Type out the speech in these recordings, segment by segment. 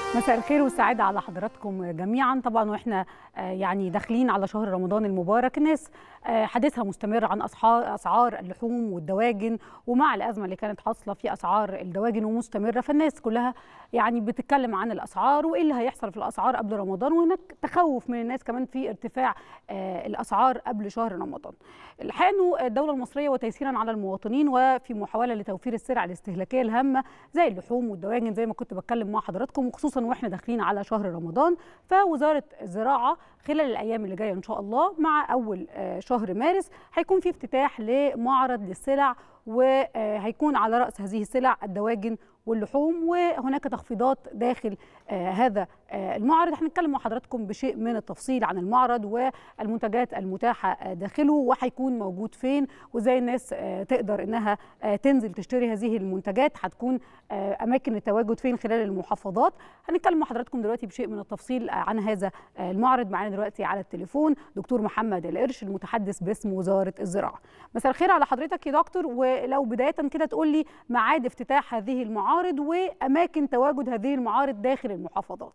مساء الخير والسعادة على حضراتكم جميعا طبعا واحنا يعني داخلين على شهر رمضان المبارك الناس حديثها مستمر عن اسعار اللحوم والدواجن ومع الازمه اللي كانت حاصله في اسعار الدواجن ومستمره فالناس كلها يعني بتتكلم عن الاسعار وايه اللي هيحصل في الاسعار قبل رمضان وهناك تخوف من الناس كمان في ارتفاع الاسعار قبل شهر رمضان. الحقيقه انه الدوله المصريه وتيسيرا على المواطنين وفي محاوله لتوفير السلع الاستهلاكيه الهامه زي اللحوم والدواجن زي ما كنت بتكلم مع حضراتكم وخصوصا واحنا داخلين على شهر رمضان فوزاره الزراعه خلال الايام اللي جايه ان شاء الله مع اول شهر مارس هيكون في افتتاح لمعرض للسلع وهيكون على راس هذه السلع الدواجن واللحوم وهناك تخفيضات داخل آه هذا آه المعرض هنتكلم مع حضراتكم بشيء من التفصيل عن المعرض والمنتجات المتاحه داخله وهيكون موجود فين وازاي الناس آه تقدر انها تنزل تشتري هذه المنتجات هتكون اماكن التواجد فين خلال المحافظات هنتكلم مع حضراتكم دلوقتي بشيء من التفصيل عن هذا المعرض معانا دلوقتي على التليفون دكتور محمد القرش المتحدث باسم وزاره الزراعه مساء الخير على حضرتك يا دكتور ولو بدايه كده تقول لي ميعاد افتتاح هذه المعارض المعارض واماكن تواجد هذه المعارض داخل المحافظات.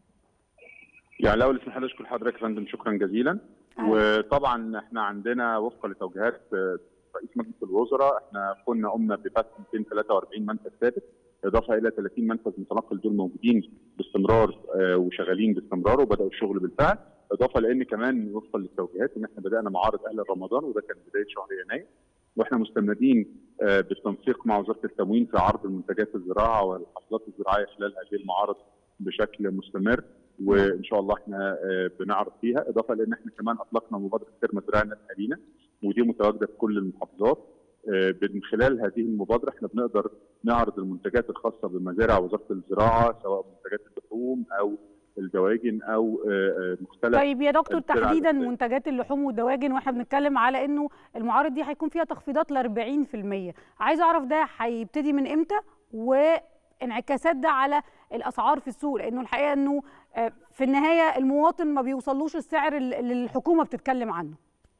يعني الاول اسم حضرتك اشكر حضرتك يا فندم شكرا جزيلا أه. وطبعا احنا عندنا وفقا لتوجيهات رئيس مجلس الوزراء احنا كنا قمنا بفتح 243 منفذ ثابت اضافه الى 30 منفذ متنقل دول موجودين باستمرار وشغالين باستمرار وبداوا الشغل بالفعل اضافه لان كمان وفقا للتوجيهات ان احنا بدانا معارض اهل رمضان وده كان بدايه شهر يناير واحنا مستمرين بالتنسيق مع وزاره التموين في عرض المنتجات الزراعه والحصولات الزراعيه خلال هذه المعارض بشكل مستمر وان شاء الله احنا بنعرض فيها اضافه لان احنا كمان اطلقنا مبادره خير مزرعه الناس اهالينا ودي متواجده في كل المحافظات من خلال هذه المبادره احنا بنقدر نعرض المنتجات الخاصه بمزارع وزاره الزراعه سواء منتجات اللحوم او الدواجن او مختلف طيب يا دكتور تحديدا منتجات اللحوم والدواجن واحنا بنتكلم على انه المعارض دي هيكون فيها تخفيضات ل 40% عايز اعرف ده هيبتدي من امتى وانعكاسات ده على الاسعار في السوق لانه الحقيقه انه في النهايه المواطن ما بيوصلوش السعر اللي الحكومه بتتكلم عنه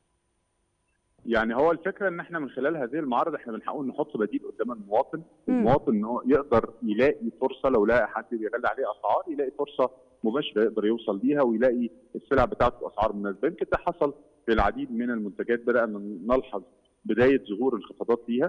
يعني هو الفكره ان احنا من خلال هذه المعارض احنا بنحاول نحط بديل قدام المواطن، المواطن ان هو يقدر يلاقي فرصه لو لقى حد بيغلي عليه اسعار يلاقي فرصه مباشره يقدر يوصل ليها ويلاقي السلع بتاعته باسعار مناسبه، يمكن ده حصل في العديد من المنتجات بدانا نلحظ بدايه ظهور انخفاضات ليها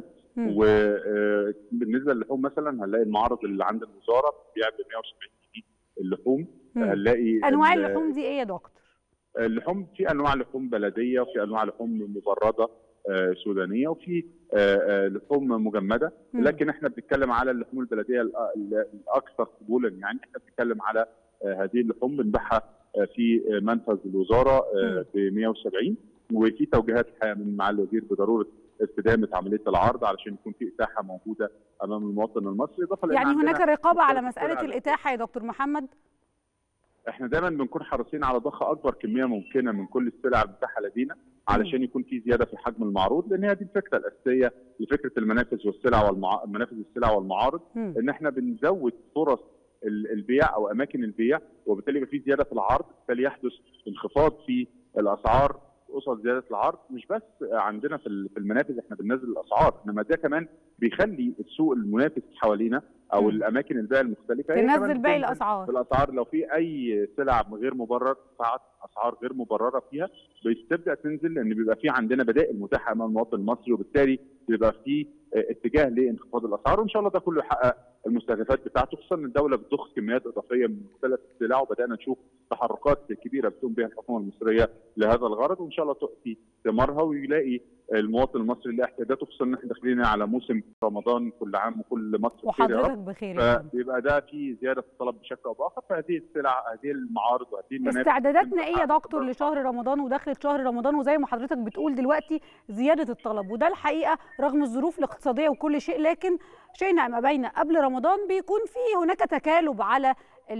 وبالنسبه للحوم مثلا هنلاقي المعرض اللي عند الوزاره بيبيع ب 170 جنيه اللحوم هنلاقي انواع اللحوم دي ايه يا دكتور؟ اللحوم في انواع لحوم بلديه وفي انواع لحوم مبرده سودانيه وفي لحوم مجمده لكن احنا بنتكلم على اللحوم البلديه الاكثر قبولا يعني احنا بنتكلم على هذه اللحوم بنبيعها في منفذ الوزاره ب 170 وفي توجيهات الحقيقه من معالي الوزير بضروره استدامه عمليه العرض علشان يكون في اتاحه موجوده امام المواطن المصري اضافه يعني هناك رقابه على مساله الاتاحه يا دكتور محمد احنا دايما بنكون حريصين على ضخ اكبر كميه ممكنه من كل السلع المتاحه لدينا علشان يكون في زياده في حجم المعروض لان هي دي الفكره الاساسيه لفكره المنافذ والسلع والمع... منافذ السلع والمعارض م. ان احنا بنزود فرص البيع او اماكن البيع وبالتالي يبقى في زياده في العرض بالتالي يحدث انخفاض في الاسعار قصاد زياده العرض مش بس عندنا في المنافذ احنا بننزل الاسعار انما ده كمان بيخلي السوق المنافس حوالينا او م. الاماكن البيع المختلفه تنزل باقي الاسعار الاسعار لو في اي سلع غير مبرر ساعات اسعار غير مبرره فيها بتبدا تنزل لان بيبقى في عندنا بدائل متاحه امام المواطن المصري وبالتالي بيبقى في اتجاه لانخفاض الاسعار وان شاء الله ده كله يحقق المستهدفات بتاعته خصوصا ان الدوله بتضخ كميات اضافيه من مختلف السلع وبدانا نشوف تحركات كبيره بتقوم بها الحكومه المصريه لهذا الغرض وان شاء الله تؤتي ثمارها ويلاقي المواطن المصري اللي احتياجاته خصوصا ان احنا داخلين على موسم رمضان كل عام وكل مصر وحضرتك بخير فبيبقى ده في زياده في الطلب بشكل او باخر فهذه السلع هذه المعارض وهذه المنافذ استعداداتنا ايه يا دكتور لشهر رمضان ودخلة شهر رمضان وزي ما حضرتك بتقول دلوقتي زياده الطلب وده الحقيقه رغم الظروف الاقتصاديه وكل شيء لكن شئنا ما بين قبل رمضان بيكون في هناك تكالب على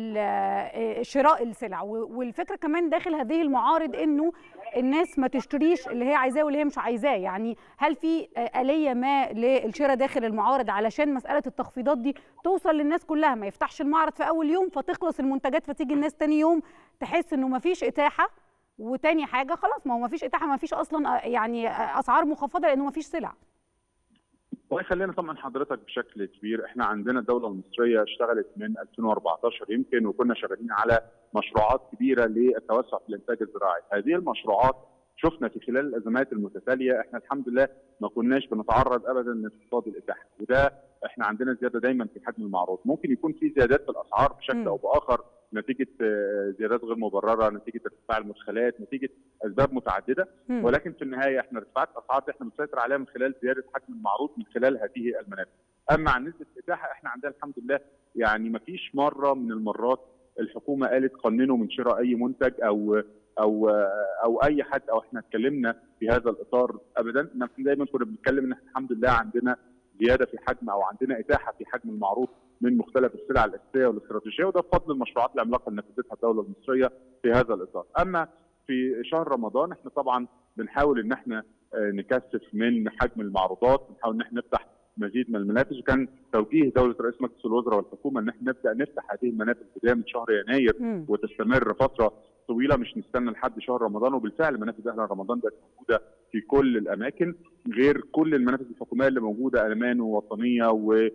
شراء السلع والفكره كمان داخل هذه المعارض انه الناس ما تشتريش اللي هي عايزاه واللي هي مش عايزاه يعني هل في آلية ما للشراء داخل المعارض علشان مسألة التخفيضات دي توصل للناس كلها ما يفتحش المعرض في أول يوم فتخلص المنتجات فتيجي الناس تاني يوم تحس إنه ما فيش إتاحة وتاني حاجة خلاص ما هو ما فيش إتاحة ما فيش أصلا يعني أسعار مخفضة لأنه ما فيش سلع والله خلينا طبعا حضرتك بشكل كبير احنا عندنا الدوله المصريه اشتغلت من 2014 يمكن وكنا شغالين على مشروعات كبيره للتوسع في الانتاج الزراعي، هذه المشروعات شفنا في خلال الازمات المتتاليه احنا الحمد لله ما كناش بنتعرض ابدا لانخفاض الاتاحه وده احنا عندنا زياده دايما في حجم المعروض، ممكن يكون في زيادات في الاسعار بشكل او باخر نتيجه زيادات غير مبرره، نتيجه ارتفاع المدخلات، نتيجه اسباب متعدده م. ولكن في النهايه احنا ارتفاعات الاسعار دي احنا بنسيطر عليها من خلال زياده حجم المعروض من خلال هذه المنافذ. اما عن نسبه الاتاحه احنا عندنا الحمد لله يعني ما فيش مره من المرات الحكومه قالت قننوا من شراء اي منتج او او او اي حد او احنا اتكلمنا في هذا الاطار ابدا احنا دايما كنا بنتكلم ان احنا الحمد لله عندنا زياده في حجم او عندنا اتاحه في حجم المعروض من مختلف السلع الاساسيه والاستراتيجيه وده بفضل المشروعات العملاقه اللي نفذتها الدوله المصريه في هذا الاطار. اما في شهر رمضان احنا طبعا بنحاول ان احنا نكثف من حجم المعروضات، بنحاول ان احنا نفتح مزيد من المنافذ وكان توجيه دوله رئيس مجلس الوزراء والحكومه ان احنا نبدا نفتح هذه المنافذ بدايه من شهر يناير م. وتستمر فتره طويله مش نستنى لحد شهر رمضان وبالفعل منافذ اهل رمضان بقت موجوده في كل الاماكن غير كل المنافذ الحكوميه اللي موجوده المان ووطنيه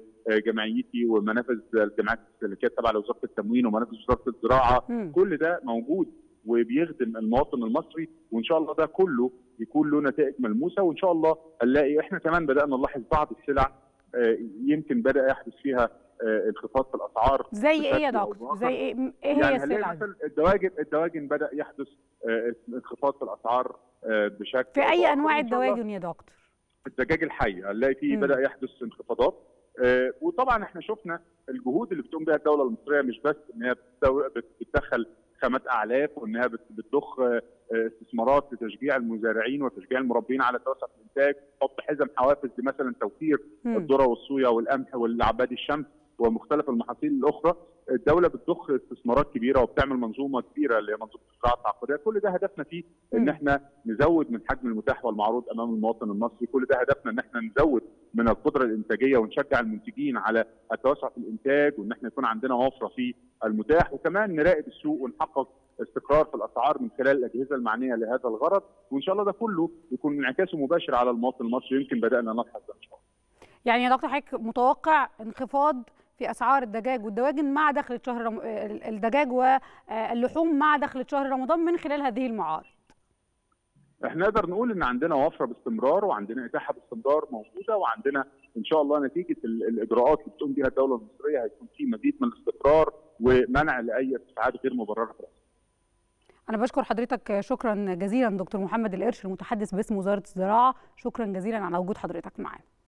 وجمعيتي ومنافذ الجمعيات السلكيه تبع لوزاره التموين ومنافذ وزاره الزراعه م. كل ده موجود وبيخدم المواطن المصري وان شاء الله ده كله يكون له نتائج ملموسه وان شاء الله نلاقي احنا كمان بدانا نلاحظ بعض السلع يمكن بدا يحدث فيها انخفاض في الاسعار زي ايه يا دكتور؟ زي ايه ايه هي يعني السلع مثلا الدواجن الدواجن بدا يحدث انخفاض في الاسعار بشكل في اي انواع الدواجن يا دكتور؟ الدجاج الحي هنلاقي فيه بدا يحدث انخفاضات وطبعا احنا شفنا الجهود اللي بتقوم بها الدوله المصريه مش بس ان هي بتدخل خامات اعلاف وانها بتضخ استثمارات لتشجيع المزارعين وتشجيع المربين على التوسع في الانتاج، تحط حزم حوافز لمثلا توفير الذره والصويا والقمح والعباد الشمس ومختلف المحاصيل الاخرى، الدوله بتضخ استثمارات كبيره وبتعمل منظومه كبيره اللي هي منظومه القطاع التعاقديه، كل ده هدفنا فيه ان احنا نزود من حجم المتاح والمعروض امام المواطن المصري، كل ده هدفنا ان احنا نزود من القدره الانتاجيه ونشجع المنتجين على التوسع في الانتاج وان احنا يكون عندنا وفره في المتاح وكمان نراقب السوق ونحقق استقرار في الاسعار من خلال الاجهزه المعنيه لهذا الغرض وان شاء الله ده كله يكون انعكاسه مباشر على المواطن المصري يمكن بدانا نلحظ ده ان شاء الله. يعني يا دكتور حضرتك متوقع انخفاض في اسعار الدجاج والدواجن مع دخلة شهر رم... الدجاج واللحوم مع دخلة شهر رمضان من خلال هذه المعارض. احنا نقدر نقول ان عندنا وفره باستمرار وعندنا اتاحه باستمرار موجوده وعندنا ان شاء الله نتيجه الاجراءات اللي بتقوم بها الدوله المصريه هيكون في مزيد من الاستقرار ومنع لاي ارتفاعات غير مبرره في الاسعار. أنا بشكر حضرتك شكرا جزيلا دكتور محمد القرش المتحدث باسم وزارة الزراعة، شكرا جزيلا على وجود حضرتك معانا.